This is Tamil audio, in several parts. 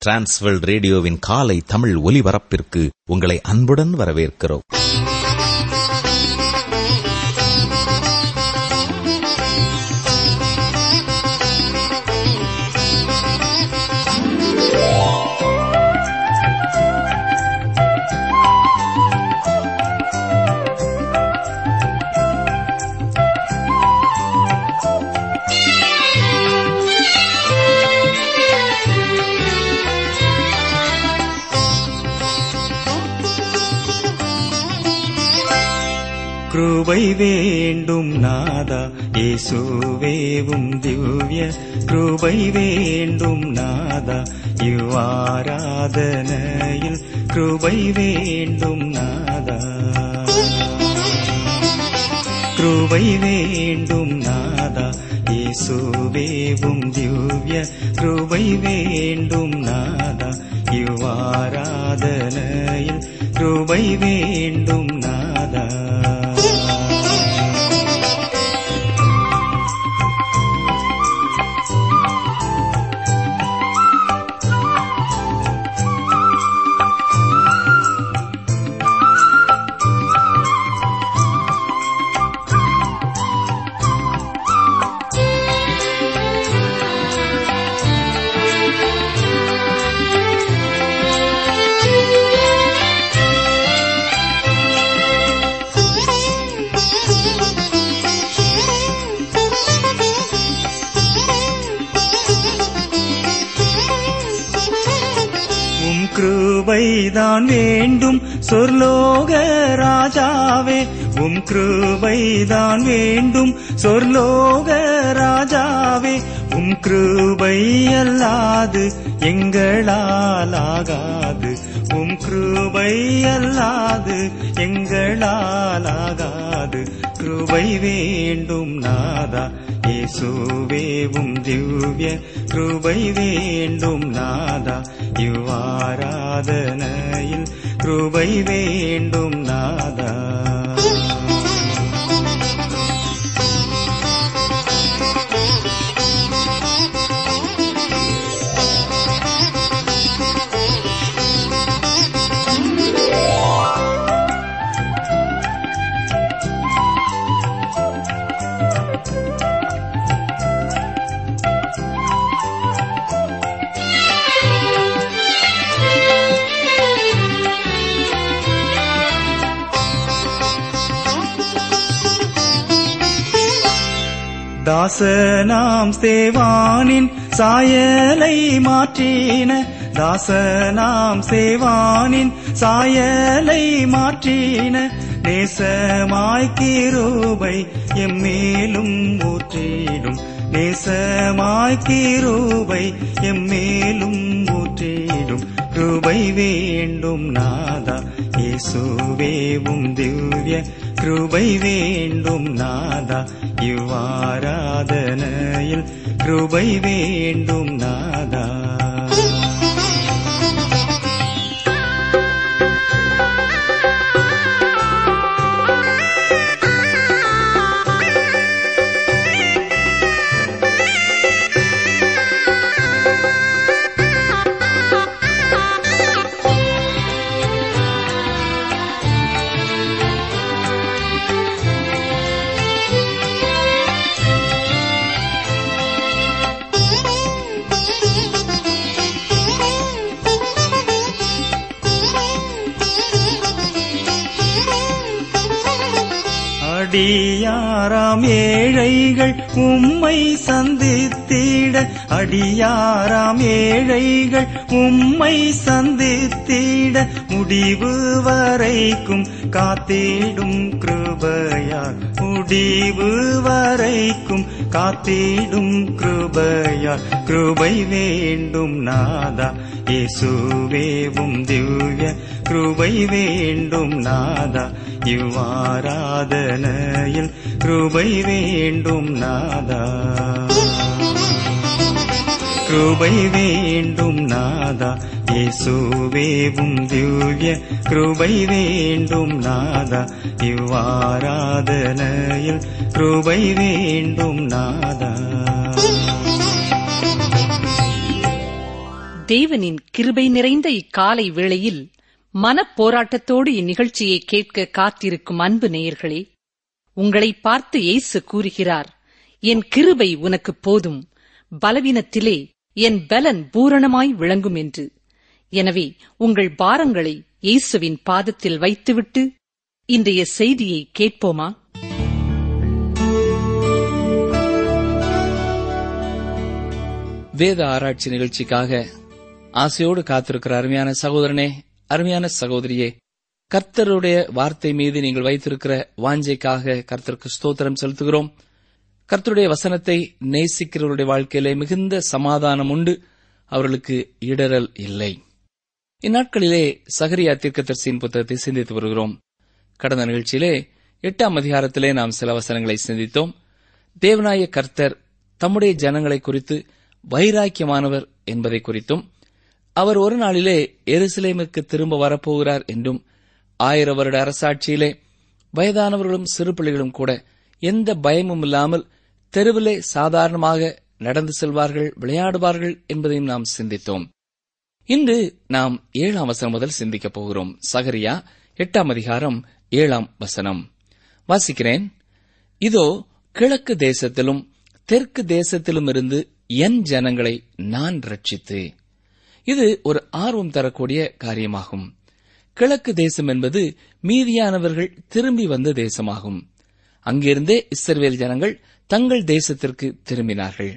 டிரான்ஸ்வர்ல்ட் ரேடியோவின் காலை தமிழ் ஒலிபரப்பிற்கு உங்களை அன்புடன் வரவேற்கிறோம் கிருபை வேண்டும் நாதா இயேசுவேவும் திவ்ய கிருபை வேண்டும் நாதா இவ்வாராதனையில் கிருபை வேண்டும் நாதா கிருபை வேண்டும் நாதா இயேசுவேவும் திவ்ய கிருபை வேண்டும் நாதா இவ்வாராதனையில் கிருபை வேண்டும் நாதா உம் கிருபைதான் வேண்டும் சொர்லோக ராஜாவே உம் கிருபைதான் வேண்டும் சொர்லோக ராஜாவே உம் கிருபை அல்லாது எங்களால் ஆகாது உம் கிருபை அல்லாது எங்களால் ஆகாது கிருபை வேண்டும் நாதா இயேசுவேவும் திவ்ய கிருபை வேண்டும் நாதா இவ்வாராதனையில் கிருபை வேண்டும் நாதா தாசனாம் சேவானின் சாயலை மாற்றின தாசனாம் சேவானின் சாயலை மாற்றின நேசமாய் கிருபை எம்மேலும் ஊற்றிடும் நேசமாய் கிருபை எம்மேலும் ஊற்றிடும் கிருபை வேண்டும் நாதா இயேசுவேவும் திவ்ய கிருபை வேண்டும் நாதா இவ்வாராதனையில் கிருபை வேண்டும் நாதா அடியாராம் ஏழைகள் உம்மை சந்தித்திட அடியாராம் ஏழைகள் உம்மை சந்தித்திட முடிவு வரைக்கும் காத்திடும் கிருபையார் முடிவு வரைக்கும் காத்திடும் கிருபையார் கிருபை வேண்டும் நாதா இயேசுவேவும் திவ்ய கிருபை வேண்டும் நாதா இவ்வாராதனையில் கிருபை வேண்டும் நாதா கிருபை வேண்டும் நாதா இயேசுவேவும் திவ்ய கிருபை வேண்டும் நாதா இவ்வாராதனையில் கிருபை வேண்டும் நாதா தேவனின் கிருபை நிறைந்த இக்காலை வேளையில் மனப்போராட்டத்தோடு இந்நிகழ்ச்சியை கேட்க காத்திருக்கும் அன்பு நேயர்களே உங்களை பார்த்து இயேசு கூறுகிறார் என் கிருபை உனக்கு போதும் பலவீனத்திலே என் பலன் பூரணமாய் விளங்கும் என்று எனவே உங்கள் பாரங்களை இயேசுவின் பாதத்தில் வைத்துவிட்டு இன்றைய செய்தியை கேட்போமா வேத ஆராய்ச்சி நிகழ்ச்சிக்காக ஆசையோடு காத்திருக்கிற அருமையான சகோதரனே அருமையான சகோதரியே கர்த்தருடைய வார்த்தை மீது நீங்கள் வைத்திருக்கிற வாஞ்சைக்காக கர்த்தருக்கு ஸ்தோத்திரம் செலுத்துகிறோம் கர்த்தருடைய வசனத்தை நேசிக்கிறவருடைய வாழ்க்கையிலே மிகுந்த சமாதானம் உண்டு அவர்களுக்கு இடரல் இல்லை இந்நாட்களிலே சகரியா தீர்க்கதரிசியின் புத்தகத்தை சிந்தித்து வருகிறோம் கடந்த நிகழ்ச்சியிலே எட்டாம் அதிகாரத்திலே நாம் சில வசனங்களை சிந்தித்தோம் தேவநாய கர்த்தர் தம்முடைய ஜனங்களை குறித்து வைராக்கியமானவர் என்பதை குறித்தும் அவர் ஒரு நாளிலே எருசலேமுக்கு திரும்ப வரப்போகிறார் என்றும் ஆயிர வருட அரசாட்சியிலே வயதானவர்களும் சிறு பிள்ளைகளும் கூட எந்த பயமும் இல்லாமல் தெருவிலே சாதாரணமாக நடந்து செல்வார்கள் விளையாடுவார்கள் என்பதையும் நாம் சிந்தித்தோம் இன்று நாம் ஏழாம் வசனம் முதல் சிந்திக்கப் போகிறோம் சகரியா எட்டாம் அதிகாரம் ஏழாம் வசனம் வாசிக்கிறேன் இதோ கிழக்கு தேசத்திலும் தெற்கு தேசத்திலும் இருந்து என் ஜனங்களை நான் ரட்சித்து இது ஒரு ஆர்வம் தரக்கூடிய காரியமாகும் கிழக்கு தேசம் என்பது மீதியானவர்கள் திரும்பி வந்த தேசமாகும் அங்கிருந்தே இஸ்ரவேல் ஜனங்கள் தங்கள் தேசத்திற்கு திரும்பினார்கள்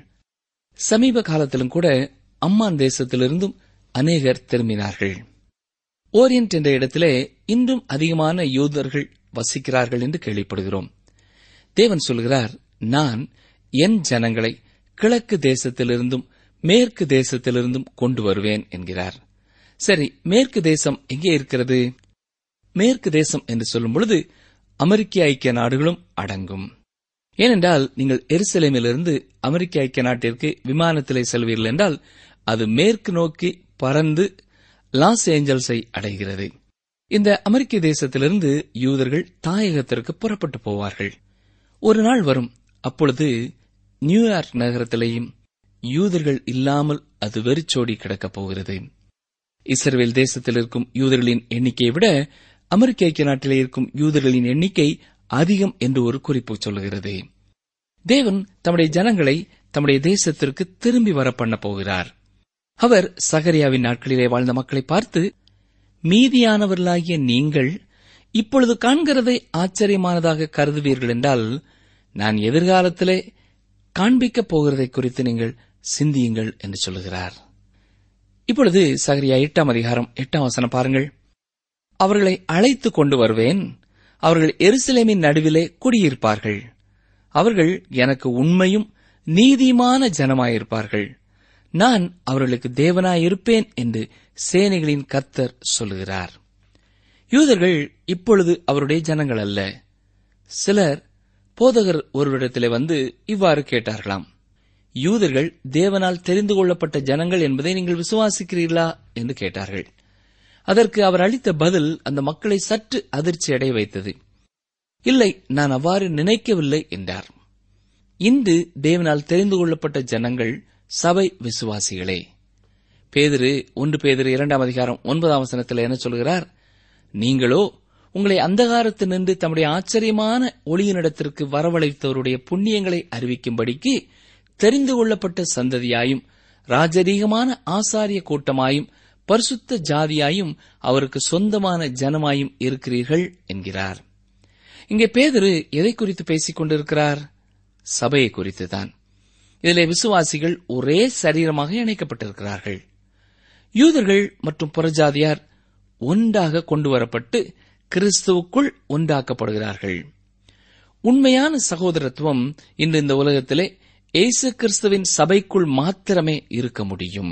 சமீப காலத்திலும் கூட அம்மான் தேசத்திலிருந்தும் அநேகர் திரும்பினார்கள் ஓரியன்ட் என்ற இடத்திலே இன்றும் அதிகமான யூதர்கள் வசிக்கிறார்கள் என்று கேள்விப்படுகிறோம் தேவன் சொல்கிறார் நான் என் ஜனங்களை கிழக்கு தேசத்திலிருந்தும் மேற்கு தேசத்திலிருந்தும் கொண்டு வருவேன் என்கிறார் சரி மேற்கு தேசம் எங்கே இருக்கிறது மேற்கு தேசம் என்று சொல்லும் பொழுது அமெரிக்க ஐக்கிய நாடுகளும் அடங்கும் ஏனென்றால் நீங்கள் எருசலேமிலிருந்து அமெரிக்க ஐக்கிய நாட்டிற்கு விமானத்திலே செல்வீர்கள் என்றால் அது மேற்கு நோக்கி பறந்து லாஸ் ஏஞ்சல்ஸை அடைகிறது இந்த அமெரிக்க தேசத்திலிருந்து யூதர்கள் தாயகத்திற்கு புறப்பட்டு போவார்கள் ஒரு நாள் வரும் அப்பொழுது நியூயார்க் நகரத்திலேயும் யூதர்கள் இல்லாமல் அது வெறிச்சோடி கிடக்கப் போகிறது இஸ்ரேல் தேசத்தில் இருக்கும் யூதர்களின் எண்ணிக்கையை விட அமெரிக்க ஐக்கிய நாட்டிலே இருக்கும் யூதர்களின் எண்ணிக்கை அதிகம் என்று ஒரு குறிப்பு சொல்லுகிறது தேவன் தம்முடைய ஜனங்களை தம்முடைய தேசத்திற்கு திரும்பி வர பண்ண போகிறார் அவர் சகரியாவின் நாட்களிலே வாழ்ந்த மக்களை பார்த்து மீதியானவர்களாகிய நீங்கள் இப்பொழுது காண்கிறதை ஆச்சரியமானதாக கருதுவீர்கள் என்றால் நான் எதிர்காலத்திலே காண்பிக்கப் போகிறதை குறித்து நீங்கள் சிந்தியுங்கள் என்று சொல்லுகிறார் இப்பொழுது சகரியா எட்டாம் அதிகாரம் எட்டாம் வசனம் பாருங்கள் அவர்களை அழைத்து கொண்டு வருவேன் அவர்கள் எருசலேமின் நடுவிலே குடியிருப்பார்கள் அவர்கள் எனக்கு உண்மையும் நீதியுமான ஜனமாயிருப்பார்கள் நான் அவர்களுக்கு தேவனாயிருப்பேன் என்று சேனைகளின் கர்த்தர் சொல்லுகிறார் யூதர்கள் இப்பொழுது அவருடைய ஜனங்கள் அல்ல சிலர் போதகர் ஒருவரிடத்திலே வந்து இவ்வாறு கேட்டார்களாம் யூதர்கள் தேவனால் தெரிந்து கொள்ளப்பட்ட ஜனங்கள் என்பதை நீங்கள் விசுவாசிக்கிறீர்களா என்று கேட்டார்கள் அதற்கு அவர் அளித்த பதில் அந்த மக்களை சற்று அதிர்ச்சி அடைய வைத்தது இல்லை நான் அவ்வாறு நினைக்கவில்லை என்றார் இன்று தேவனால் தெரிந்து கொள்ளப்பட்ட ஜனங்கள் சபை விசுவாசிகளே பேதிரு ஒன்று பேதிரு இரண்டாம் அதிகாரம் ஒன்பதாம் வசனத்தில் என்ன சொல்கிறார் நீங்களோ உங்களை அந்தகாரத்தில் நின்று தம்முடைய ஆச்சரியமான ஒளியினிடத்திற்கு வரவழைத்தவருடைய புண்ணியங்களை அறிவிக்கும்படிக்கு தெரிந்து கொள்ளப்பட்ட சந்ததியாயும் ராஜரீகமான ஆசாரிய கூட்டமாயும் பரிசுத்த ஜாதியாயும் அவருக்கு சொந்தமான ஜனமாயும் இருக்கிறீர்கள் என்கிறார் இங்கே பேதரு எதை குறித்து பேசிக் கொண்டிருக்கிறார் சபையை குறித்துதான் இதிலே விசுவாசிகள் ஒரே சரீரமாக இணைக்கப்பட்டிருக்கிறார்கள் யூதர்கள் மற்றும் புறஜாதியார் ஒன்றாக கொண்டு வரப்பட்டு கிறிஸ்துவுக்குள் ஒன்றாக்கப்படுகிறார்கள் உண்மையான சகோதரத்துவம் இன்று இந்த உலகத்திலே இயேசு கிறிஸ்துவின் சபைக்குள் மாத்திரமே இருக்க முடியும்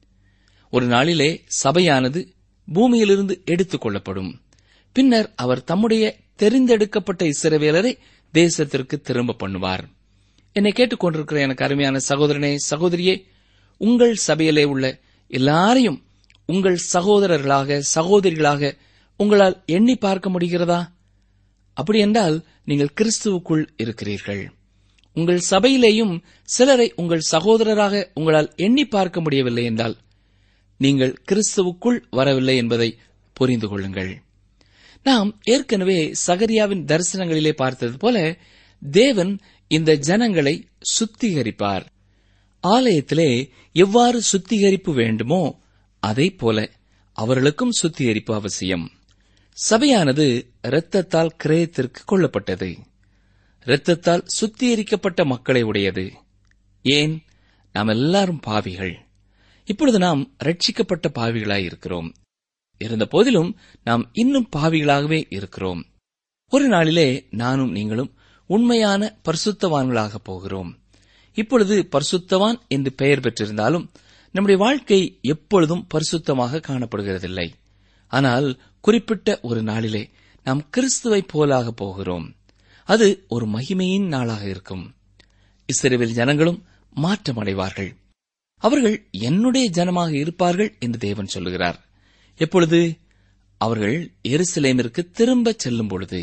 ஒரு நாளிலே சபையானது பூமியிலிருந்து எடுத்துக் கொள்ளப்படும் பின்னர் அவர் தம்முடைய தெரிந்தெடுக்கப்பட்ட இஸ்ரவேலரை தேசத்திற்கு திரும்ப பண்ணுவார் என்னை கேட்டுக்கொண்டிருக்கிற எனக்கு அருமையான சகோதரனே சகோதரியே உங்கள் சபையிலே உள்ள எல்லாரையும் உங்கள் சகோதரர்களாக சகோதரிகளாக உங்களால் எண்ணி பார்க்க முடிகிறதா அப்படி என்றால் நீங்கள் கிறிஸ்துவுக்குள் இருக்கிறீர்கள் உங்கள் சபையிலேயும் சிலரை உங்கள் சகோதரராக உங்களால் எண்ணி பார்க்க முடியவில்லை என்றால் நீங்கள் கிறிஸ்துவுக்குள் வரவில்லை என்பதை புரிந்து கொள்ளுங்கள் நாம் ஏற்கனவே சகரியாவின் தரிசனங்களிலே பார்த்தது போல தேவன் இந்த ஜனங்களை சுத்திகரிப்பார் ஆலயத்திலே எவ்வாறு சுத்திகரிப்பு வேண்டுமோ அதைப் போல அவர்களுக்கும் சுத்திகரிப்பு அவசியம் சபையானது இரத்தத்தால் கிரயத்திற்கு கொள்ளப்பட்டது இரத்தத்தால் சுத்திகரிக்கப்பட்ட மக்களை உடையது ஏன் நாம் எல்லாரும் பாவிகள் இப்பொழுது நாம் ரட்சிக்கப்பட்ட பாவிகளாய் இருக்கிறோம் இருந்த போதிலும் நாம் இன்னும் பாவிகளாகவே இருக்கிறோம் ஒரு நாளிலே நானும் நீங்களும் உண்மையான பரிசுத்தவான்களாக போகிறோம் இப்பொழுது பரிசுத்தவான் என்று பெயர் பெற்றிருந்தாலும் நம்முடைய வாழ்க்கை எப்பொழுதும் பரிசுத்தமாக காணப்படுகிறதில்லை ஆனால் குறிப்பிட்ட ஒரு நாளிலே நாம் கிறிஸ்துவைப் போலாக போகிறோம் அது ஒரு மகிமையின் நாளாக இருக்கும் இஸ்ரேல் ஜனங்களும் மாற்றமடைவார்கள் அவர்கள் என்னுடைய ஜனமாக இருப்பார்கள் என்று தேவன் சொல்லுகிறார் எப்பொழுது அவர்கள் எருசலேமிற்கு திரும்பச் செல்லும் பொழுது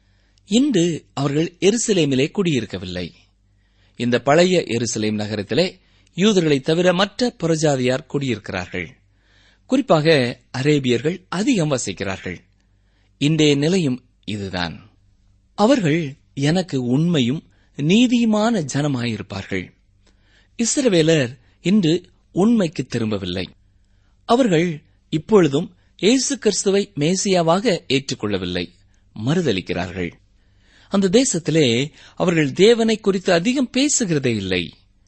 இன்று அவர்கள் எருசலேமிலே குடியிருக்கவில்லை இந்த பழைய எருசலேம் நகரத்திலே யூதர்களைத் தவிர மற்ற புறஜாதியார் குடியிருக்கிறார்கள் குறிப்பாக அரேபியர்கள் அதிகம் வசிக்கிறார்கள் இன்றைய நிலையும் இதுதான் அவர்கள் எனக்கு உண்மையும் நீதியுமான ஜனமாயிருப்பார்கள் இஸ்ரவேலர் இன்று உண்மைக்கு திரும்பவில்லை அவர்கள் இப்பொழுதும் இயேசு கிறிஸ்துவை மேசியாவாக ஏற்றுக்கொள்ளவில்லை மறுதளிக்கிறார்கள் அந்த தேசத்திலே அவர்கள் தேவனை குறித்து அதிகம் பேசுகிறதே இல்லை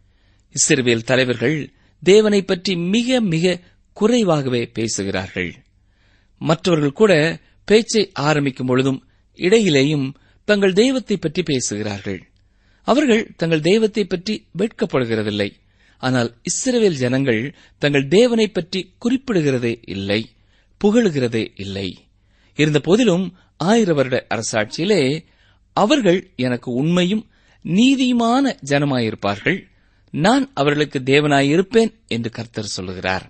இஸ்ரவேல் தலைவர்கள் தேவனை பற்றி மிக மிக குறைவாகவே பேசுகிறார்கள் மற்றவர்கள் கூட பேச்சை ஆரம்பிக்கும் பொழுதும் இடையிலேயும் தங்கள் தெய்வத்தை பற்றி பேசுகிறார்கள் அவர்கள் தங்கள் தெய்வத்தை பற்றி வெட்கப்படுகிறதில்லை ஆனால் இஸ்ரவேல் ஜனங்கள் தங்கள் தேவனை பற்றி குறிப்பிடுகிறதே இல்லை புகழுகிறதே இல்லை இருந்த போதிலும் ஆயிர வருட அரசாட்சியிலே அவர்கள் எனக்கு உண்மையும் நீதியுமான ஜனமாயிருப்பார்கள் நான் அவர்களுக்கு தேவனாயிருப்பேன் என்று கர்த்தர் சொல்லுகிறார்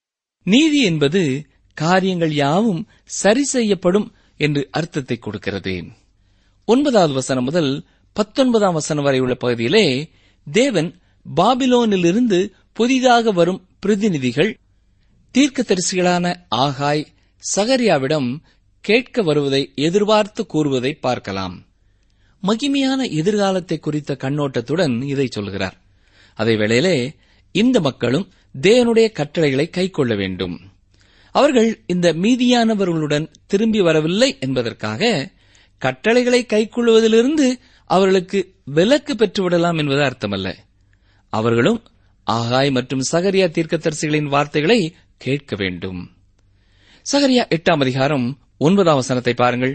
நீதி என்பது காரியங்கள் யாவும் சரி செய்யப்படும் என்று அர்த்தத்தை கொடுக்கிறது ஒன்பதாவது வசனம் முதல் பத்தொன்பதாம் வசனம் வரை உள்ள பகுதியிலே தேவன் பாபிலோனிலிருந்து புதிதாக வரும் பிரதிநிதிகள் தீர்க்கதரிசிகளான ஆகாய் சகரியாவிடம் கேட்க வருவதை எதிர்பார்த்து கூறுவதை பார்க்கலாம் மகிமையான எதிர்காலத்தை குறித்த கண்ணோட்டத்துடன் இதை சொல்கிறார் அதே வேளையிலே இந்த மக்களும் தேவனுடைய கட்டளைகளை கைக்கொள்ள வேண்டும் அவர்கள் இந்த மீதியானவர்களுடன் திரும்பி வரவில்லை என்பதற்காக கட்டளைகளை கைக்கொள்வதிலிருந்து அவர்களுக்கு விலக்கு பெற்றுவிடலாம் என்பது அர்த்தமல்ல அவர்களும் ஆகாய் மற்றும் சகரியா தீர்க்கதரிசிகளின் வார்த்தைகளை கேட்க வேண்டும் சகரியா எட்டாம் அதிகாரம் ஒன்பதாம் வசனத்தை பாருங்கள்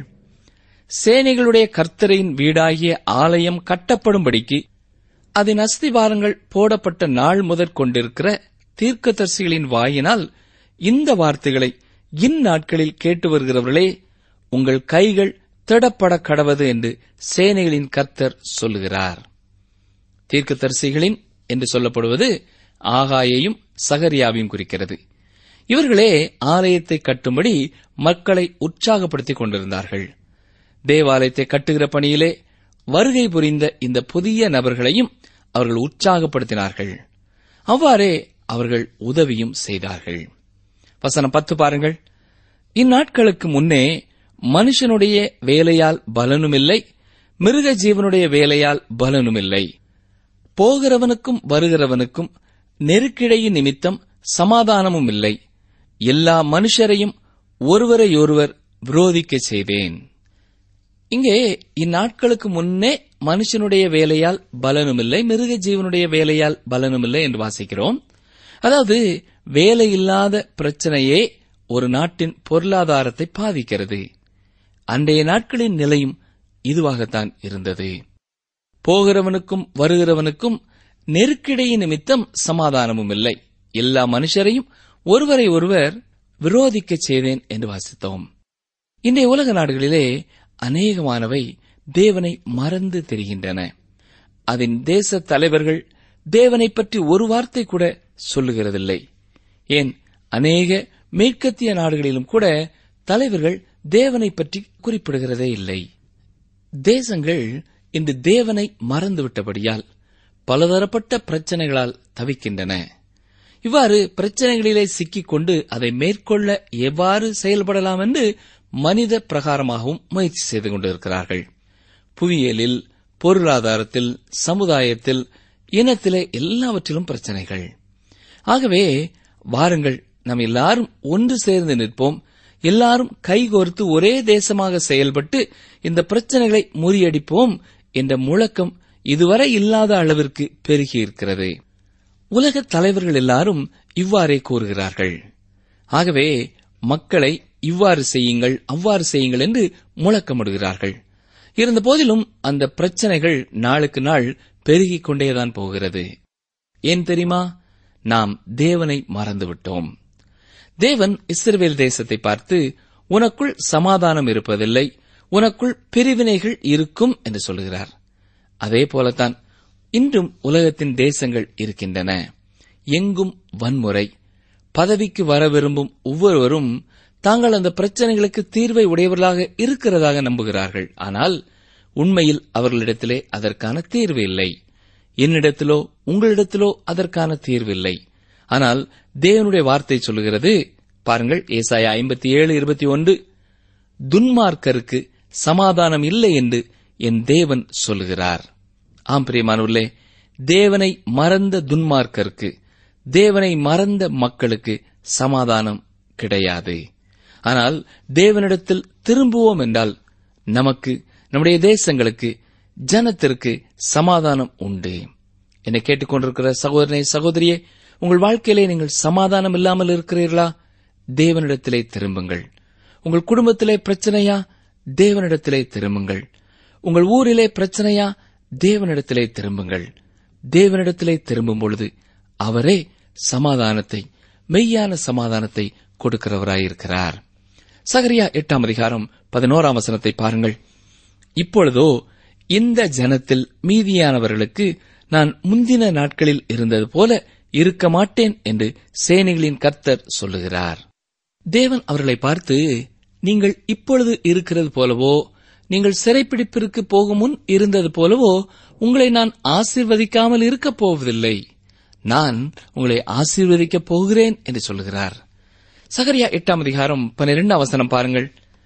சேனைகளுடைய கர்த்தரின் வீடாகிய ஆலயம் கட்டப்படும்படிக்கு அதன் அஸ்திவாரங்கள் போடப்பட்ட நாள் முதற் கொண்டிருக்கிற தீர்க்கதரிசிகளின் வாயினால் இந்த வார்த்தைகளை இந்நாட்களில் கேட்டு வருகிறவர்களே உங்கள் கைகள் திடப்பட கடவது என்று சேனைகளின் கர்த்தர் சொல்லுகிறார் தீர்க்கதரிசிகளின் என்று சொல்லப்படுவது ஆகாயையும் சகரியாவையும் குறிக்கிறது இவர்களே ஆலயத்தை கட்டும்படி மக்களை உற்சாகப்படுத்திக் கொண்டிருந்தார்கள் தேவாலயத்தை கட்டுகிற பணியிலே வருகை புரிந்த இந்த புதிய நபர்களையும் அவர்கள் உற்சாகப்படுத்தினார்கள் அவ்வாறே அவர்கள் உதவியும் செய்தார்கள் வசனம் பத்து பாருங்கள் இந்நாட்களுக்கு முன்னே மனுஷனுடைய வேலையால் பலனுமில்லை மிருக ஜீவனுடைய வேலையால் பலனுமில்லை போகிறவனுக்கும் வருகிறவனுக்கும் நெருக்கிடையின் நிமித்தம் சமாதானமும் இல்லை எல்லா மனுஷரையும் ஒருவரையொருவர் விரோதிக்கச் செய்தேன் இங்கே இந்நாட்களுக்கு முன்னே மனுஷனுடைய வேலையால் பலனுமில்லை மிருக ஜீவனுடைய வேலையால் பலனுமில்லை என்று வாசிக்கிறோம் அதாவது வேலை இல்லாத பிரச்சனையே ஒரு நாட்டின் பொருளாதாரத்தை பாதிக்கிறது அன்றைய நாட்களின் நிலையும் இதுவாகத்தான் இருந்தது போகிறவனுக்கும் வருகிறவனுக்கும் நெருக்கிடையின் நிமித்தம் சமாதானமும் இல்லை எல்லா மனுஷரையும் ஒருவரை ஒருவர் விரோதிக்கச் செய்தேன் என்று வாசித்தோம் இன்றைய உலக நாடுகளிலே அநேகமானவை தேவனை மறந்து தெரிகின்றன அதன் தேச தலைவர்கள் தேவனை பற்றி ஒரு வார்த்தை கூட சொல்லுகிறதில்லை ஏன் அநேக மேற்கத்திய நாடுகளிலும் கூட தலைவர்கள் தேவனை பற்றி குறிப்பிடுகிறதே இல்லை தேசங்கள் இன்று தேவனை மறந்துவிட்டபடியால் பலதரப்பட்ட பிரச்சனைகளால் தவிக்கின்றன இவ்வாறு பிரச்சனைகளிலே சிக்கிக்கொண்டு அதை மேற்கொள்ள எவ்வாறு செயல்படலாம் என்று மனித பிரகாரமாகவும் முயற்சி செய்து கொண்டிருக்கிறார்கள் புவியியலில் பொருளாதாரத்தில் சமுதாயத்தில் இனத்திலே எல்லாவற்றிலும் பிரச்சனைகள் ஆகவே வாருங்கள் நாம் எல்லாரும் ஒன்று சேர்ந்து நிற்போம் எல்லாரும் கைகோர்த்து ஒரே தேசமாக செயல்பட்டு இந்த பிரச்சனைகளை முறியடிப்போம் என்ற முழக்கம் இதுவரை இல்லாத அளவிற்கு பெருகியிருக்கிறது உலக தலைவர்கள் எல்லாரும் இவ்வாறே கூறுகிறார்கள் ஆகவே மக்களை இவ்வாறு செய்யுங்கள் அவ்வாறு செய்யுங்கள் என்று முழக்கமிடுகிறார்கள் இருந்த போதிலும் அந்த பிரச்சனைகள் நாளுக்கு நாள் பெருகிக் கொண்டேதான் போகிறது ஏன் தெரியுமா நாம் தேவனை மறந்துவிட்டோம் தேவன் இஸ்ரவேல் தேசத்தை பார்த்து உனக்குள் சமாதானம் இருப்பதில்லை உனக்குள் பிரிவினைகள் இருக்கும் என்று சொல்கிறார் அதே போலத்தான் இன்றும் உலகத்தின் தேசங்கள் இருக்கின்றன எங்கும் வன்முறை பதவிக்கு வர விரும்பும் ஒவ்வொருவரும் தாங்கள் அந்த பிரச்சனைகளுக்கு தீர்வை உடையவர்களாக இருக்கிறதாக நம்புகிறார்கள் ஆனால் உண்மையில் அவர்களிடத்திலே அதற்கான தீர்வு இல்லை என்னிடத்திலோ உங்களிடத்திலோ அதற்கான தீர்வு இல்லை ஆனால் தேவனுடைய வார்த்தை சொல்லுகிறது பாருங்கள் ஏசாயா ஐம்பத்தி ஏழு இருபத்தி ஒன்று துன்மார்க்கருக்கு சமாதானம் இல்லை என்று என் தேவன் சொல்லுகிறார் ஆம் பிரியமானவர்களே தேவனை மறந்த துன்மார்க்கருக்கு தேவனை மறந்த மக்களுக்கு சமாதானம் கிடையாது ஆனால் தேவனிடத்தில் திரும்புவோம் என்றால் நமக்கு நம்முடைய தேசங்களுக்கு ஜனத்திற்கு சமாதானம் உண்டு என்னை கேட்டுக்கொண்டிருக்கிற சகோதரனே சகோதரியே உங்கள் வாழ்க்கையிலே நீங்கள் சமாதானம் இல்லாமல் இருக்கிறீர்களா தேவனிடத்திலே திரும்புங்கள் உங்கள் குடும்பத்திலே பிரச்சனையா தேவனிடத்திலே திரும்புங்கள் உங்கள் ஊரிலே பிரச்சனையா தேவனிடத்திலே திரும்புங்கள் தேவனிடத்திலே திரும்பும் பொழுது அவரே சமாதானத்தை மெய்யான சமாதானத்தை கொடுக்கிறவராயிருக்கிறார் சகரியா எட்டாம் அதிகாரம் பதினோராம் வசனத்தை பாருங்கள் இப்பொழுதோ இந்த ஜனத்தில் மீதியானவர்களுக்கு நான் முந்தின நாட்களில் இருந்தது போல இருக்க மாட்டேன் என்று சேனைகளின் கர்த்தர் சொல்லுகிறார் தேவன் அவர்களை பார்த்து நீங்கள் இப்பொழுது இருக்கிறது போலவோ நீங்கள் சிறைப்பிடிப்பிற்கு போகும் முன் இருந்தது போலவோ உங்களை நான் ஆசீர்வதிக்காமல் இருக்கப் போவதில்லை நான் உங்களை ஆசீர்வதிக்கப் போகிறேன் என்று சொல்லுகிறார் சகரியா எட்டாம் அதிகாரம் பன்னிரெண்டு அவசரம் பாருங்கள்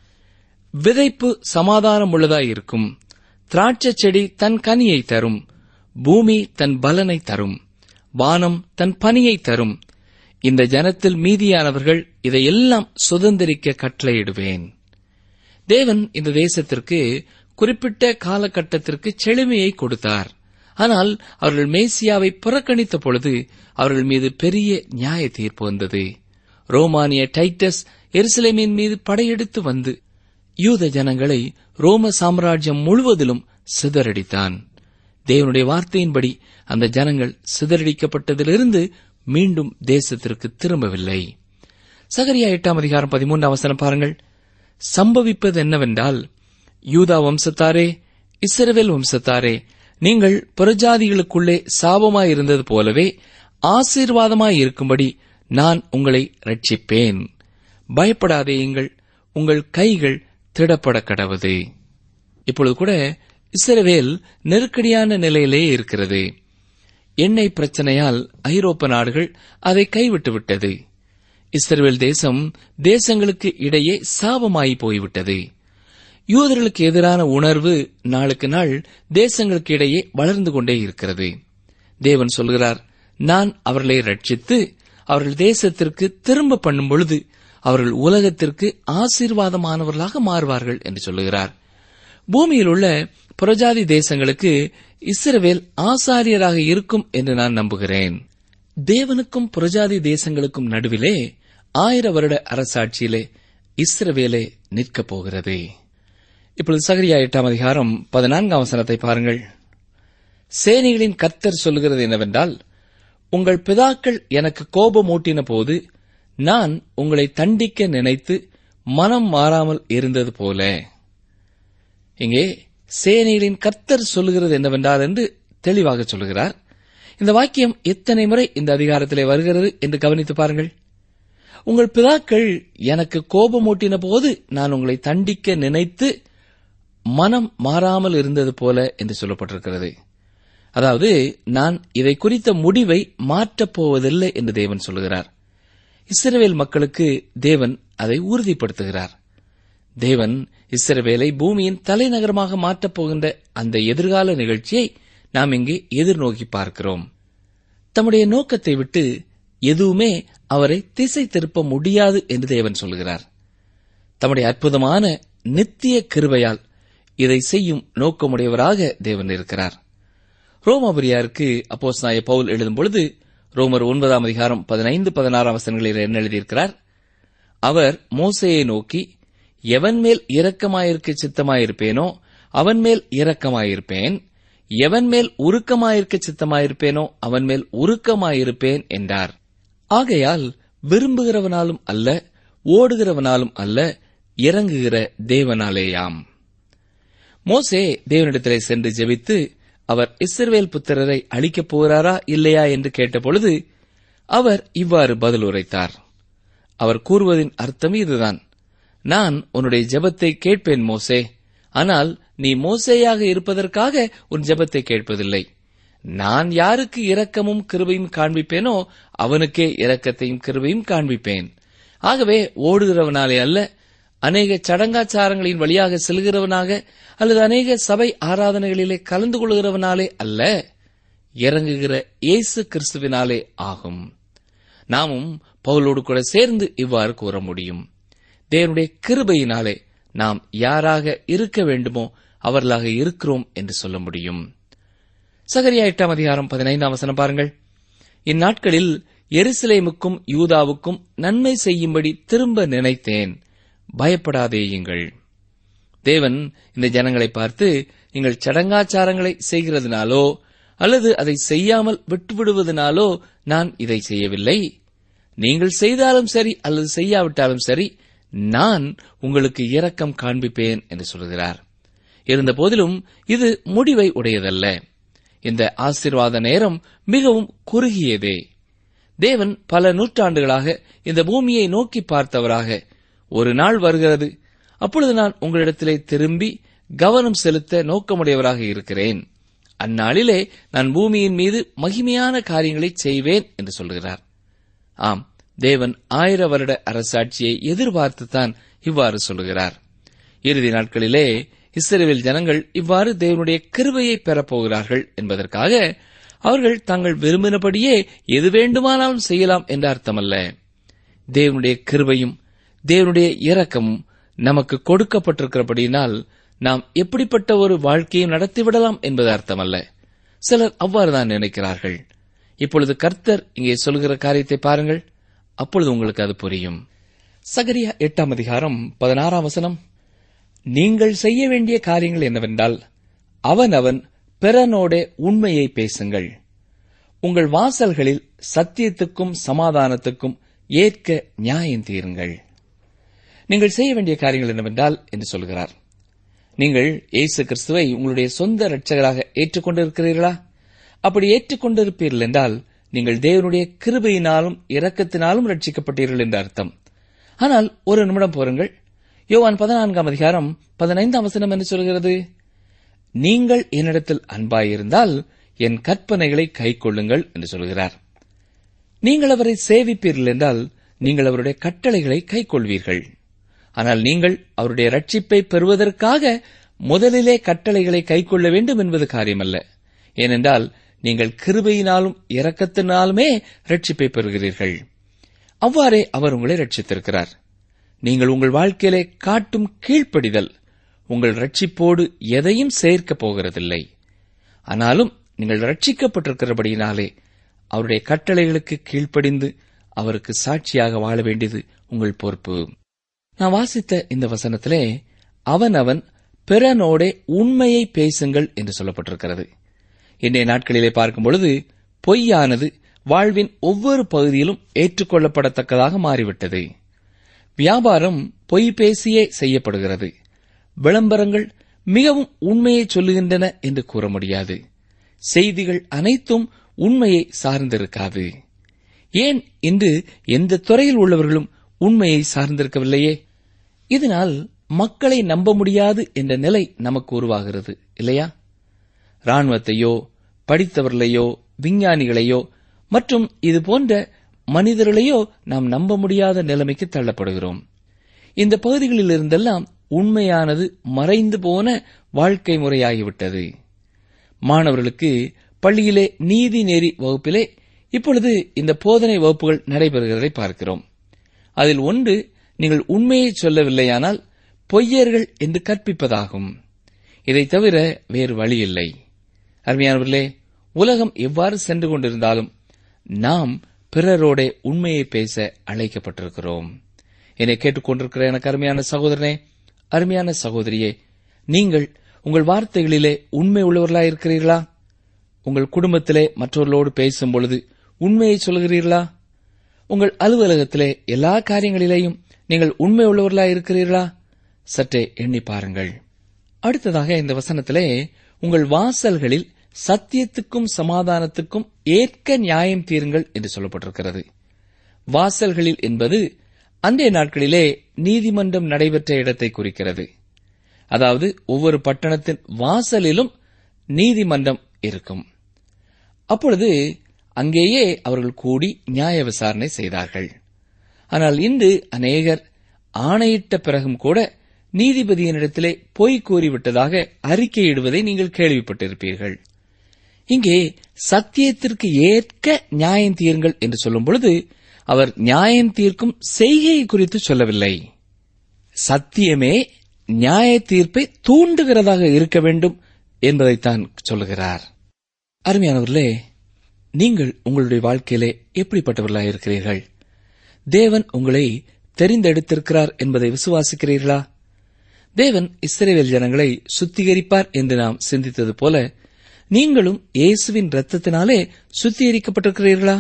விதைப்பு சமாதானம் உள்ளதாய் இருக்கும் திராட்சைச் செடி தன் கனியை தரும் பூமி தன் பலனை தரும் வானம் தன் பனியை தரும் இந்த ஜனத்தில் மீதியானவர்கள் இதையெல்லாம் சுதந்திரிக்க கட்டளையிடுவேன் தேவன் இந்த தேசத்திற்கு குறிப்பிட்ட காலகட்டத்திற்கு செழுமையை கொடுத்தார் ஆனால் அவர்கள் மேசியாவை புறக்கணித்த பொழுது அவர்கள் மீது பெரிய நியாய தீர்ப்பு வந்தது ரோமானிய டைட்டஸ் எருசலேமின் மீது படையெடுத்து வந்து யூத ஜனங்களை ரோம சாம்ராஜ்யம் முழுவதிலும் சிதறடித்தான் தேவனுடைய வார்த்தையின்படி அந்த ஜனங்கள் சிதறடிக்கப்பட்டதிலிருந்து மீண்டும் தேசத்திற்கு திரும்பவில்லை சகரியா எட்டாம் அதிகாரம் பதிமூன்றாம் வசனம் பாருங்கள் சம்பவிப்பது என்னவென்றால் யூதா வம்சத்தாரே இஸ்ரவேல் வம்சத்தாரே நீங்கள் புறஜாதிகளுக்குள்ளே சாபமாயிருந்தது போலவே ஆசீர்வாதமாயிருக்கும்படி நான் உங்களை ரட்சிப்பேன் பயப்படாதேயுங்கள் உங்கள் கைகள் திடப்பட கடவுது இப்பொழுது கூட இஸ்ரவேல் நெருக்கடியான நிலையிலே இருக்கிறது எண்ணெய் பிரச்சனையால் ஐரோப்பா நாடுகள் அதை கைவிட்டு விட்டது இஸ்ரவேல் தேசம் தேசங்களுக்கு இடையே சாபமாயி போய்விட்டது யூதர்களுக்கு எதிரான உணர்வு நாளுக்கு நாள் தேசங்களுக்கு இடையே வளர்ந்து கொண்டே இருக்கிறது தேவன் சொல்கிறார் நான் அவர்களை ரட்சித்து அவர்கள் தேசத்திற்கு திரும்ப பண்ணும் பொழுது அவர்கள் உலகத்திற்கு ஆசீர்வாதமானவர்களாக மாறுவார்கள் என்று சொல்லுகிறார் பூமியில் உள்ள புறஜாதி தேசங்களுக்கு இஸ்ரவேல் ஆசாரியராக இருக்கும் என்று நான் நம்புகிறேன் தேவனுக்கும் புறஜாதி தேசங்களுக்கும் நடுவிலே ஆயிர வருட அரசாட்சியிலே இஸ்ரவேலே நிற்கப் போகிறது இப்பொழுது சகரியா எட்டாம் அதிகாரம் பதினான்காம் வசனத்தை பாருங்கள் சேனைகளின் கர்த்தர் சொல்லுகிறது என்னவென்றால் உங்கள் பிதாக்கள் எனக்கு கோபமூட்டின போது நான் உங்களை தண்டிக்க நினைத்து மனம் மாறாமல் இருந்தது போல இங்கே சேனைகளின் கர்த்தர் சொல்லுகிறது என்னவென்றால் என்று தெளிவாக சொல்லுகிறார் இந்த வாக்கியம் எத்தனை முறை இந்த அதிகாரத்திலே வருகிறது என்று கவனித்து பாருங்கள் உங்கள் பிதாக்கள் எனக்கு கோபமூட்டின போது நான் உங்களை தண்டிக்க நினைத்து மனம் மாறாமல் இருந்தது போல என்று சொல்லப்பட்டிருக்கிறது அதாவது நான் இதை குறித்த முடிவை மாற்றப் போவதில்லை என்று தேவன் சொல்கிறார் இஸ்ரவேல் மக்களுக்கு தேவன் அதை உறுதிப்படுத்துகிறார் தேவன் இஸ்ரவேலை பூமியின் தலைநகரமாக மாற்றப் போகின்ற அந்த எதிர்கால நிகழ்ச்சியை நாம் இங்கே எதிர்நோக்கி பார்க்கிறோம் தம்முடைய நோக்கத்தை விட்டு எதுவுமே அவரை திசை திருப்ப முடியாது என்று தேவன் சொல்கிறார் தம்முடைய அற்புதமான நித்திய கிருபையால் இதை செய்யும் நோக்கமுடையவராக தேவன் இருக்கிறார் ரோமாபுரியாருக்கு அப்போஸ் நாய பவுல் எழுதும் பொழுது ரோமர் ஒன்பதாம் அதிகாரம் பதினைந்து பதினாறாம் வசனங்களில் என்ன எழுதியிருக்கிறார் அவர் மோசையை நோக்கி எவன் மேல் இரக்கமாயிருக்க சித்தமாயிருப்பேனோ அவன் மேல் இரக்கமாயிருப்பேன் எவன் மேல் உருக்கமாயிருக்க சித்தமாயிருப்பேனோ அவன் மேல் உருக்கமாயிருப்பேன் என்றார் ஆகையால் விரும்புகிறவனாலும் அல்ல ஓடுகிறவனாலும் அல்ல இறங்குகிற தேவனாலேயாம் மோசே தேவனிடத்திலே சென்று ஜெபித்து அவர் இஸ்ரவேல் புத்திரரை அழிக்கப் போகிறாரா இல்லையா என்று கேட்டபொழுது அவர் இவ்வாறு பதில் உரைத்தார் அவர் கூறுவதின் அர்த்தம் இதுதான் நான் உன்னுடைய ஜெபத்தை கேட்பேன் மோசே ஆனால் நீ மோசேயாக இருப்பதற்காக உன் ஜெபத்தை கேட்பதில்லை நான் யாருக்கு இரக்கமும் கிருபையும் காண்பிப்பேனோ அவனுக்கே இரக்கத்தையும் கிருபையும் காண்பிப்பேன் ஆகவே ஓடுகிறவனாலே அல்ல அநேக சடங்காச்சாரங்களின் வழியாக செல்கிறவனாக அல்லது அநேக சபை ஆராதனைகளிலே கலந்து கொள்கிறவனாலே அல்ல இறங்குகிற இயேசு கிறிஸ்துவினாலே ஆகும் நாமும் பவுலோடு கூட சேர்ந்து இவ்வாறு கூற முடியும் தேவனுடைய கிருபையினாலே நாம் யாராக இருக்க வேண்டுமோ அவர்களாக இருக்கிறோம் என்று சொல்ல முடியும் சகரியா எட்டாம் அதிகாரம் பதினைந்தாம் வசனம் பாருங்கள் இந்நாட்களில் எருசலேமுக்கும் யூதாவுக்கும் நன்மை செய்யும்படி திரும்ப நினைத்தேன் பயப்படாதேயுங்கள் தேவன் இந்த ஜனங்களை பார்த்து நீங்கள் சடங்காச்சாரங்களை செய்கிறதுனாலோ அல்லது அதை செய்யாமல் விட்டுவிடுவதனாலோ நான் இதை செய்யவில்லை நீங்கள் செய்தாலும் சரி அல்லது செய்யாவிட்டாலும் சரி நான் உங்களுக்கு இரக்கம் காண்பிப்பேன் என்று சொல்கிறார் இருந்த போதிலும் இது முடிவை உடையதல்ல இந்த ஆசீர்வாத நேரம் மிகவும் குறுகியதே தேவன் பல நூற்றாண்டுகளாக இந்த பூமியை நோக்கி பார்த்தவராக ஒரு நாள் வருகிறது அப்பொழுது நான் உங்களிடத்திலே திரும்பி கவனம் செலுத்த நோக்கமுடையவராக இருக்கிறேன் அந்நாளிலே நான் பூமியின் மீது மகிமையான காரியங்களை செய்வேன் என்று சொல்கிறார் ஆம் தேவன் ஆயிர வருட அரசாட்சியை எதிர்பார்த்துத்தான் இவ்வாறு சொல்லுகிறார் இறுதி நாட்களிலே இஸ்ரேல் ஜனங்கள் இவ்வாறு தேவனுடைய கிருபையை பெறப்போகிறார்கள் என்பதற்காக அவர்கள் தாங்கள் விரும்பினபடியே எது வேண்டுமானாலும் செய்யலாம் என்ற அர்த்தமல்ல தேவனுடைய கிருபையும் தேவனுடைய இரக்கமும் நமக்கு கொடுக்கப்பட்டிருக்கிறபடியினால் நாம் எப்படிப்பட்ட ஒரு வாழ்க்கையை நடத்திவிடலாம் என்பது அர்த்தமல்ல சிலர் அவ்வாறுதான் நினைக்கிறார்கள் இப்பொழுது கர்த்தர் இங்கே சொல்கிற காரியத்தை பாருங்கள் அப்பொழுது உங்களுக்கு அது புரியும் சகரியா எட்டாம் அதிகாரம் பதினாறாம் வசனம் நீங்கள் செய்ய வேண்டிய காரியங்கள் என்னவென்றால் அவன் அவன் பிறனோடே உண்மையை பேசுங்கள் உங்கள் வாசல்களில் சத்தியத்துக்கும் சமாதானத்துக்கும் ஏற்க நியாயம் தீருங்கள் நீங்கள் செய்ய வேண்டிய காரியங்கள் என்னவென்றால் என்று சொல்கிறார் நீங்கள் இயேசு கிறிஸ்துவை உங்களுடைய சொந்த இரட்சகராக ஏற்றுக்கொண்டிருக்கிறீர்களா அப்படி ஏற்றுக்கொண்டிருப்பீர்கள் என்றால் நீங்கள் தேவனுடைய கிருபையினாலும் இரக்கத்தினாலும் ரட்சிக்கப்பட்டீர்கள் என்ற அர்த்தம் ஆனால் ஒரு நிமிடம் போருங்கள் யோவான் பதினான்காம் அதிகாரம் பதினைந்தாம் வசனம் என்று சொல்கிறது நீங்கள் என்னிடத்தில் அன்பாயிருந்தால் என் கற்பனைகளை கைக்கொள்ளுங்கள் என்று சொல்கிறார் நீங்கள் அவரை சேவிப்பீர்கள் என்றால் நீங்கள் அவருடைய கட்டளைகளை கைக்கொள்வீர்கள் ஆனால் நீங்கள் அவருடைய ரட்சிப்பை பெறுவதற்காக முதலிலே கட்டளைகளை கைக்கொள்ள வேண்டும் என்பது காரியமல்ல ஏனென்றால் நீங்கள் கிருபையினாலும் இரக்கத்தினாலுமே ரட்சிப்பை பெறுகிறீர்கள் அவ்வாறே அவர் உங்களை ரட்சித்திருக்கிறார் நீங்கள் உங்கள் வாழ்க்கையிலே காட்டும் கீழ்ப்படிதல் உங்கள் ரட்சிப்போடு எதையும் சேர்க்கப் போகிறதில்லை ஆனாலும் நீங்கள் ரட்சிக்கப்பட்டிருக்கிறபடியினாலே அவருடைய கட்டளைகளுக்கு கீழ்ப்படிந்து அவருக்கு சாட்சியாக வாழ வேண்டியது உங்கள் பொறுப்பு நான் வாசித்த இந்த வசனத்திலே அவன் அவன் பிறனோடே உண்மையை பேசுங்கள் என்று சொல்லப்பட்டிருக்கிறது இன்றைய நாட்களிலே பார்க்கும் பொழுது பொய்யானது வாழ்வின் ஒவ்வொரு பகுதியிலும் ஏற்றுக்கொள்ளப்படத்தக்கதாக மாறிவிட்டது வியாபாரம் பொய் பேசியே செய்யப்படுகிறது விளம்பரங்கள் மிகவும் உண்மையை சொல்லுகின்றன என்று கூற முடியாது செய்திகள் அனைத்தும் உண்மையை சார்ந்திருக்காது ஏன் இன்று எந்த துறையில் உள்ளவர்களும் உண்மையை சார்ந்திருக்கவில்லையே இதனால் மக்களை நம்ப முடியாது என்ற நிலை நமக்கு உருவாகிறது இல்லையா ராணுவத்தையோ படித்தவர்களையோ விஞ்ஞானிகளையோ மற்றும் இது போன்ற மனிதர்களையோ நாம் நம்ப முடியாத நிலைமைக்கு தள்ளப்படுகிறோம் இந்த பகுதிகளில் இருந்தெல்லாம் உண்மையானது மறைந்து போன வாழ்க்கை முறையாகிவிட்டது மாணவர்களுக்கு பள்ளியிலே நீதி நெறி வகுப்பிலே இப்பொழுது இந்த போதனை வகுப்புகள் நடைபெறுகிறதை பார்க்கிறோம் அதில் ஒன்று நீங்கள் உண்மையை சொல்லவில்லையானால் பொய்யர்கள் என்று கற்பிப்பதாகும் இதை தவிர வேறு வழி இல்லை அருமையானவர்களே உலகம் எவ்வாறு சென்று கொண்டிருந்தாலும் நாம் பிறரோட உண்மையை பேச அழைக்கப்பட்டிருக்கிறோம் என்னை கேட்டுக்கொண்டிருக்கிற எனக்கு அருமையான சகோதரனே அருமையான சகோதரியே நீங்கள் உங்கள் வார்த்தைகளிலே உண்மை உள்ளவர்களாயிருக்கிறீர்களா உங்கள் குடும்பத்திலே மற்றவர்களோடு பேசும் பொழுது உண்மையை சொல்கிறீர்களா உங்கள் அலுவலகத்திலே எல்லா காரியங்களிலேயும் நீங்கள் உண்மை உள்ளவர்களாய் இருக்கிறீர்களா சற்றே எண்ணி பாருங்கள் அடுத்ததாக இந்த வசனத்திலே உங்கள் வாசல்களில் சத்தியத்துக்கும் சமாதானத்துக்கும் ஏற்க நியாயம் தீருங்கள் என்று சொல்லப்பட்டிருக்கிறது வாசல்களில் என்பது அன்றைய நாட்களிலே நீதிமன்றம் நடைபெற்ற இடத்தை குறிக்கிறது அதாவது ஒவ்வொரு பட்டணத்தின் வாசலிலும் நீதிமன்றம் இருக்கும் அப்பொழுது அங்கேயே அவர்கள் கூடி நியாய விசாரணை செய்தார்கள் ஆனால் இன்று அநேகர் ஆணையிட்ட பிறகும் கூட நீதிபதியினிடத்திலே பொய் கூறிவிட்டதாக அறிக்கையிடுவதை நீங்கள் கேள்விப்பட்டிருப்பீர்கள் இங்கே சத்தியத்திற்கு ஏற்க நியாயம் தீருங்கள் என்று சொல்லும் பொழுது அவர் நியாயம் தீர்க்கும் செய்கையை குறித்து சொல்லவில்லை சத்தியமே நியாய தீர்ப்பை தூண்டுகிறதாக இருக்க வேண்டும் என்பதைத்தான் சொல்லுகிறார் அருமையானவர்களே நீங்கள் உங்களுடைய வாழ்க்கையிலே எப்படிப்பட்டவர்களாக இருக்கிறீர்கள் தேவன் உங்களை தெரிந்தெடுத்திருக்கிறார் என்பதை விசுவாசிக்கிறீர்களா தேவன் இஸ்ரேல் ஜனங்களை சுத்திகரிப்பார் என்று நாம் சிந்தித்தது போல நீங்களும் இயேசுவின் ரத்தத்தினாலே சுத்திகரிக்கப்பட்டிருக்கிறீர்களா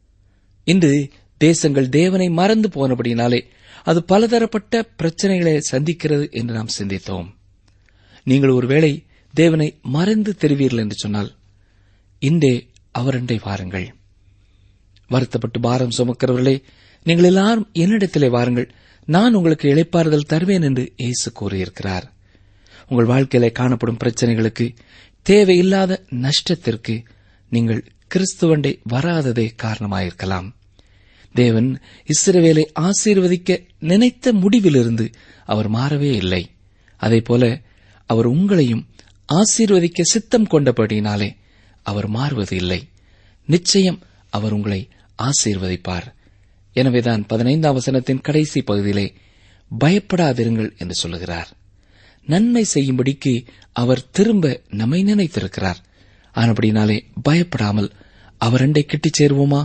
இன்று தேசங்கள் தேவனை மறந்து போனபடினாலே அது பலதரப்பட்ட பிரச்சனைகளை சந்திக்கிறது என்று நாம் சிந்தித்தோம் நீங்கள் ஒருவேளை தேவனை மறந்து தெரிவீர்கள் என்று சொன்னால் இன்றே அவரண்டை வாருங்கள் வருத்தப்பட்டு பாரம் சுமக்கிறவர்களே நீங்கள் எல்லாரும் என்னிடத்திலே வாருங்கள் நான் உங்களுக்கு இளைப்பாறுதல் தருவேன் என்று இயேசு கூறியிருக்கிறார் உங்கள் வாழ்க்கையிலே காணப்படும் பிரச்சனைகளுக்கு தேவையில்லாத நஷ்டத்திற்கு நீங்கள் கிறிஸ்துவண்டை வராததே காரணமாயிருக்கலாம் தேவன் இஸ்ரவேலை ஆசீர்வதிக்க நினைத்த முடிவிலிருந்து அவர் மாறவே இல்லை அதேபோல அவர் உங்களையும் ஆசீர்வதிக்க சித்தம் கொண்டபடியினாலே அவர் மாறுவது இல்லை நிச்சயம் அவர் உங்களை ஆசீர்வதிப்பார் எனவேதான் பதினைந்தாம் வசனத்தின் கடைசி பகுதியிலே பயப்படாதிருங்கள் என்று சொல்லுகிறார் நன்மை செய்யும்படிக்கு அவர் திரும்ப நம்மை நினைத்திருக்கிறார் ஆனபடினாலே பயப்படாமல் அவரண்டை கிட்டிச் சேருவோமா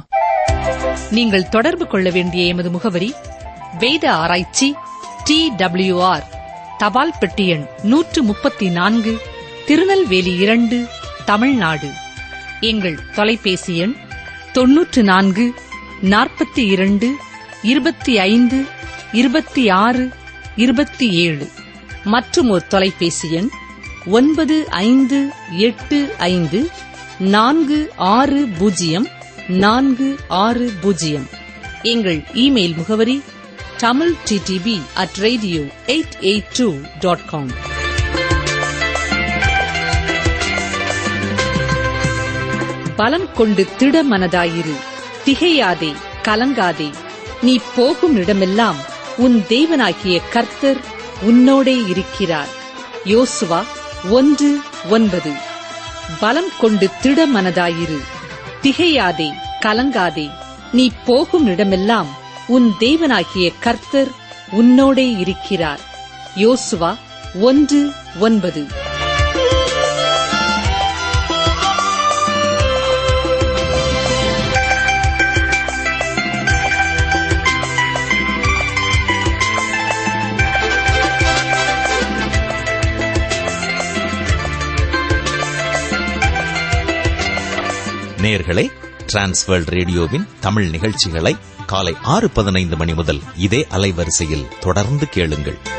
நீங்கள் தொடர்பு கொள்ள வேண்டிய எமது முகவரி வேத ஆராய்ச்சி டி ஆர் தபால் பெட்டி எண் நூற்று முப்பத்தி நான்கு திருநெல்வேலி இரண்டு தமிழ்நாடு எங்கள் தொலைபேசி எண் தொன்னூற்று நான்கு நாற்பத்தி இரண்டு இருபத்தி ஐந்து இருபத்தி ஆறு இருபத்தி ஏழு மற்றும் ஒரு தொலைபேசி எண் ஒன்பது ஐந்து எட்டு ஐந்து நான்கு ஆறு பூஜ்ஜியம் நான்கு ஆறு பூஜ்ஜியம் எங்கள் இமெயில் முகவரி Tamil DTP at radio eight eight two dot com பலம் கொண்டு திடமனதாயிரு திகையாதே கலங்காதே நீ போகும் இடமெல்லாம் உன் தேவனாகிய கர்த்தர் உன்னோடே இருக்கிறார் யோசுவா ஒன்று ஒன்பது பலம் கொண்டு திடமனதாயிரு திகையாதே கலங்காதே நீ போகும் இடமெல்லாம் உன் தேவனாகிய கர்த்தர் உன்னோடே இருக்கிறார் யோசுவா ஒன்று ஒன்பது நேர்களே டிரான்ஸ்வேர்ல்ட் ரேடியோவின் தமிழ் நிகழ்ச்சிகளை காலை ஆறு பதினைந்து மணி முதல் இதே அலைவரிசையில் தொடர்ந்து கேளுங்கள்